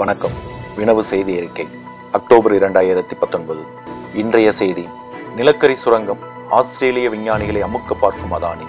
வணக்கம் வினவு செய்தி அறிக்கை அக்டோபர் இரண்டாயிரத்தி பத்தொன்பது இன்றைய செய்தி நிலக்கரி சுரங்கம் ஆஸ்திரேலிய விஞ்ஞானிகளை அமுக்க பார்க்கும் அதானி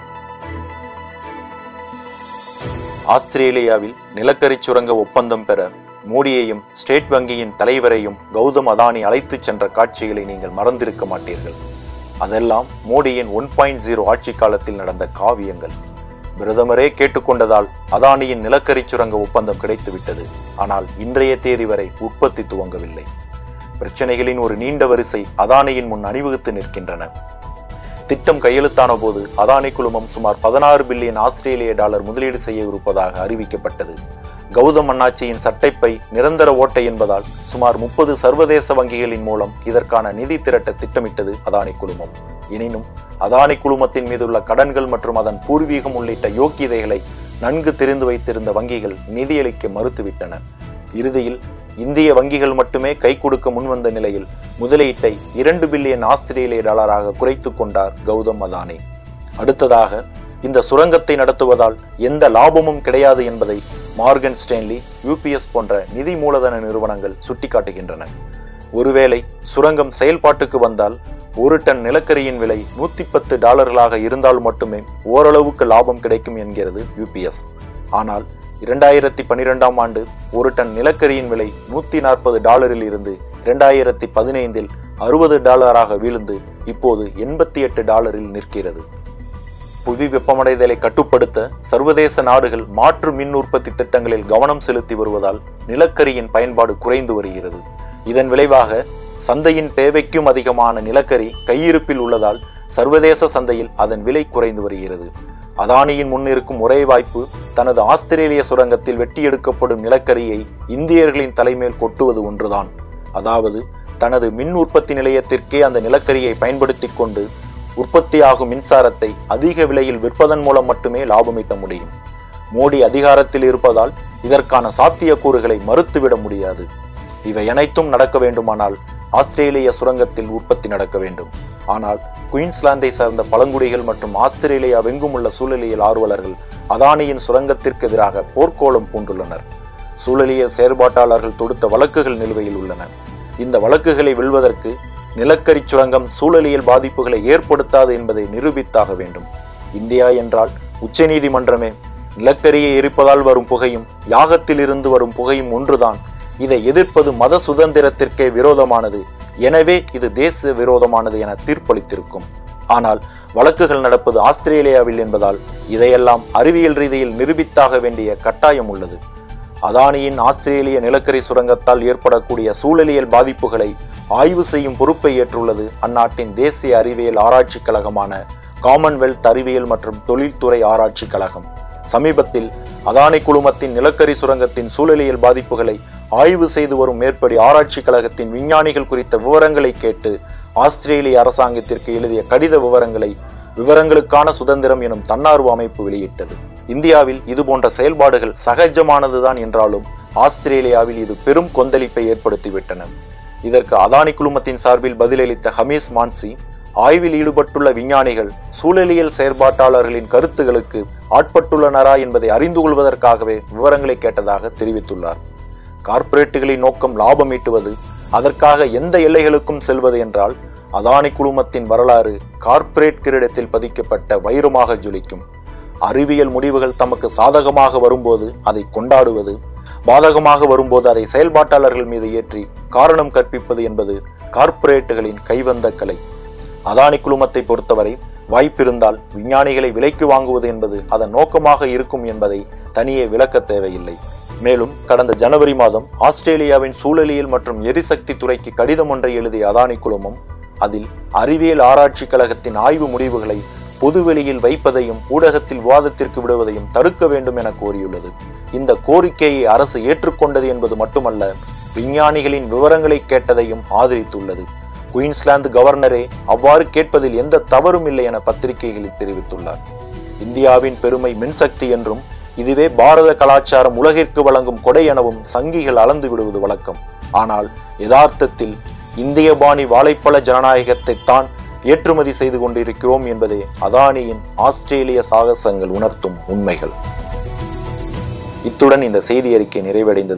ஆஸ்திரேலியாவில் நிலக்கரி சுரங்க ஒப்பந்தம் பெற மோடியையும் ஸ்டேட் வங்கியின் தலைவரையும் கௌதம் அதானி அழைத்துச் சென்ற காட்சிகளை நீங்கள் மறந்திருக்க மாட்டீர்கள் அதெல்லாம் மோடியின் ஒன் பாயிண்ட் ஜீரோ ஆட்சி காலத்தில் நடந்த காவியங்கள் பிரதமரே கேட்டுக்கொண்டதால் அதானியின் நிலக்கரி சுரங்க ஒப்பந்தம் கிடைத்துவிட்டது ஆனால் இன்றைய தேதி வரை உற்பத்தி துவங்கவில்லை பிரச்சனைகளின் ஒரு நீண்ட வரிசை அதானியின் முன் அணிவகுத்து நிற்கின்றன திட்டம் கையெழுத்தான போது அதானி குழுமம் சுமார் பதினாறு பில்லியன் ஆஸ்திரேலிய டாலர் முதலீடு செய்ய இருப்பதாக அறிவிக்கப்பட்டது கௌதம் அண்ணாச்சியின் சட்டைப்பை நிரந்தர ஓட்டை என்பதால் சுமார் முப்பது சர்வதேச வங்கிகளின் மூலம் இதற்கான நிதி திரட்ட திட்டமிட்டது அதானி குழுமம் எனினும் அதானி குழுமத்தின் மீதுள்ள கடன்கள் மற்றும் அதன் பூர்வீகம் உள்ளிட்ட யோக்கியதைகளை நன்கு தெரிந்து வைத்திருந்த வங்கிகள் நிதியளிக்க மறுத்துவிட்டன இறுதியில் இந்திய வங்கிகள் மட்டுமே கை கொடுக்க முன்வந்த நிலையில் முதலீட்டை இரண்டு பில்லியன் ஆஸ்திரேலிய டாலராக குறைத்து கொண்டார் கௌதம் அதானி அடுத்ததாக இந்த சுரங்கத்தை நடத்துவதால் எந்த லாபமும் கிடையாது என்பதை மார்கன் ஸ்டேன்லி யூபிஎஸ் போன்ற நிதி மூலதன நிறுவனங்கள் சுட்டிக்காட்டுகின்றன ஒருவேளை சுரங்கம் செயல்பாட்டுக்கு வந்தால் ஒரு டன் நிலக்கரியின் விலை நூத்தி பத்து டாலர்களாக இருந்தால் மட்டுமே ஓரளவுக்கு லாபம் கிடைக்கும் என்கிறது யூபிஎஸ் ஆனால் இரண்டாயிரத்தி பனிரெண்டாம் ஆண்டு ஒரு டன் நிலக்கரியின் விலை நூத்தி நாற்பது டாலரில் இருந்து இரண்டாயிரத்தி பதினைந்தில் அறுபது டாலராக வீழ்ந்து இப்போது எண்பத்தி எட்டு டாலரில் நிற்கிறது புவி வெப்பமடைதலை கட்டுப்படுத்த சர்வதேச நாடுகள் மாற்று மின் உற்பத்தி திட்டங்களில் கவனம் செலுத்தி வருவதால் நிலக்கரியின் பயன்பாடு குறைந்து வருகிறது இதன் விளைவாக சந்தையின் தேவைக்கும் அதிகமான நிலக்கரி கையிருப்பில் உள்ளதால் சர்வதேச சந்தையில் அதன் விலை குறைந்து வருகிறது அதானியின் முன்னிருக்கும் ஒரே வாய்ப்பு தனது ஆஸ்திரேலிய சுரங்கத்தில் வெட்டி எடுக்கப்படும் நிலக்கரியை இந்தியர்களின் தலைமேல் கொட்டுவது ஒன்றுதான் அதாவது தனது மின் உற்பத்தி நிலையத்திற்கே அந்த நிலக்கரியை பயன்படுத்தி கொண்டு உற்பத்தியாகும் மின்சாரத்தை அதிக விலையில் விற்பதன் மூலம் மட்டுமே லாபம் ஈட்ட முடியும் மோடி அதிகாரத்தில் இருப்பதால் இதற்கான சாத்தியக்கூறுகளை மறுத்துவிட முடியாது இவை அனைத்தும் நடக்க வேண்டுமானால் ஆஸ்திரேலிய சுரங்கத்தில் உற்பத்தி நடக்க வேண்டும் ஆனால் குயின்ஸ்லாந்தை சார்ந்த பழங்குடிகள் மற்றும் ஆஸ்திரேலியா வெங்கும் உள்ள சூழலியல் ஆர்வலர்கள் அதானியின் சுரங்கத்திற்கு எதிராக போர்க்கோளம் பூண்டுள்ளனர் சூழலியல் செயற்பாட்டாளர்கள் தொடுத்த வழக்குகள் நிலுவையில் உள்ளன இந்த வழக்குகளை வெல்வதற்கு நிலக்கரி சுரங்கம் சூழலியல் பாதிப்புகளை ஏற்படுத்தாது என்பதை நிரூபித்தாக வேண்டும் இந்தியா என்றால் உச்சநீதிமன்றமே நிலக்கரியை எரிப்பதால் வரும் புகையும் யாகத்தில் இருந்து வரும் புகையும் ஒன்றுதான் இதை எதிர்ப்பது மத சுதந்திரத்திற்கே விரோதமானது எனவே இது தேச விரோதமானது என தீர்ப்பளித்திருக்கும் ஆனால் வழக்குகள் நடப்பது ஆஸ்திரேலியாவில் என்பதால் இதையெல்லாம் அறிவியல் ரீதியில் நிரூபித்தாக வேண்டிய கட்டாயம் உள்ளது அதானியின் ஆஸ்திரேலிய நிலக்கரி சுரங்கத்தால் ஏற்படக்கூடிய சூழலியல் பாதிப்புகளை ஆய்வு செய்யும் பொறுப்பை ஏற்றுள்ளது அந்நாட்டின் தேசிய அறிவியல் ஆராய்ச்சி கழகமான காமன்வெல்த் அறிவியல் மற்றும் தொழில்துறை ஆராய்ச்சி கழகம் சமீபத்தில் அதானி குழுமத்தின் நிலக்கரி சுரங்கத்தின் சூழலியல் பாதிப்புகளை ஆய்வு செய்து வரும் மேற்படி ஆராய்ச்சி கழகத்தின் விஞ்ஞானிகள் குறித்த விவரங்களை கேட்டு ஆஸ்திரேலிய அரசாங்கத்திற்கு எழுதிய கடித விவரங்களை விவரங்களுக்கான சுதந்திரம் எனும் தன்னார்வ அமைப்பு வெளியிட்டது இந்தியாவில் இது போன்ற செயல்பாடுகள் சகஜமானதுதான் என்றாலும் ஆஸ்திரேலியாவில் இது பெரும் கொந்தளிப்பை ஏற்படுத்திவிட்டன இதற்கு அதானி குழுமத்தின் சார்பில் பதிலளித்த ஹமீஸ் மான்சி ஆய்வில் ஈடுபட்டுள்ள விஞ்ஞானிகள் சூழலியல் செயற்பாட்டாளர்களின் கருத்துகளுக்கு ஆட்பட்டுள்ளனரா என்பதை அறிந்து கொள்வதற்காகவே விவரங்களை கேட்டதாக தெரிவித்துள்ளார் கார்ப்பரேட்டுகளின் நோக்கம் லாபம் ஈட்டுவது அதற்காக எந்த எல்லைகளுக்கும் செல்வது என்றால் அதானி குழுமத்தின் வரலாறு கார்ப்பரேட் கிரீடத்தில் பதிக்கப்பட்ட வைரமாக ஜொலிக்கும் அறிவியல் முடிவுகள் தமக்கு சாதகமாக வரும்போது அதை கொண்டாடுவது பாதகமாக வரும்போது அதை செயல்பாட்டாளர்கள் மீது ஏற்றி காரணம் கற்பிப்பது என்பது கார்ப்பரேட்டுகளின் கைவந்த கலை அதானி குழுமத்தை பொறுத்தவரை வாய்ப்பிருந்தால் விஞ்ஞானிகளை விலைக்கு வாங்குவது என்பது அதன் நோக்கமாக இருக்கும் என்பதை தனியே விளக்க தேவையில்லை மேலும் கடந்த ஜனவரி மாதம் ஆஸ்திரேலியாவின் சூழலியல் மற்றும் எரிசக்தி துறைக்கு கடிதம் ஒன்றை எழுதிய அதானி குழுமம் அதில் அறிவியல் ஆராய்ச்சி கழகத்தின் ஆய்வு முடிவுகளை பொதுவெளியில் வைப்பதையும் ஊடகத்தில் விவாதத்திற்கு விடுவதையும் தடுக்க வேண்டும் என கோரியுள்ளது இந்த கோரிக்கையை அரசு ஏற்றுக்கொண்டது என்பது மட்டுமல்ல விஞ்ஞானிகளின் விவரங்களை கேட்டதையும் ஆதரித்துள்ளது குயின்ஸ்லாந்து கவர்னரே அவ்வாறு கேட்பதில் எந்த தவறும் இல்லை என பத்திரிகைகளில் தெரிவித்துள்ளார் இந்தியாவின் பெருமை மின்சக்தி என்றும் இதுவே பாரத கலாச்சாரம் உலகிற்கு வழங்கும் கொடை எனவும் சங்கிகள் அளந்து விடுவது வழக்கம் ஆனால் யதார்த்தத்தில் இந்திய பாணி வாழைப்பழ ஜனநாயகத்தை தான் ஏற்றுமதி செய்து கொண்டிருக்கிறோம் என்பதே அதானியின் ஆஸ்திரேலிய சாகசங்கள் உணர்த்தும் உண்மைகள் இத்துடன் இந்த செய்தி அறிக்கை நிறைவடைந்தது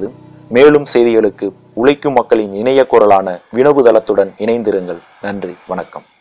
மேலும் செய்திகளுக்கு உழைக்கும் மக்களின் இணைய குரலான வினவு தளத்துடன் இணைந்திருங்கள் நன்றி வணக்கம்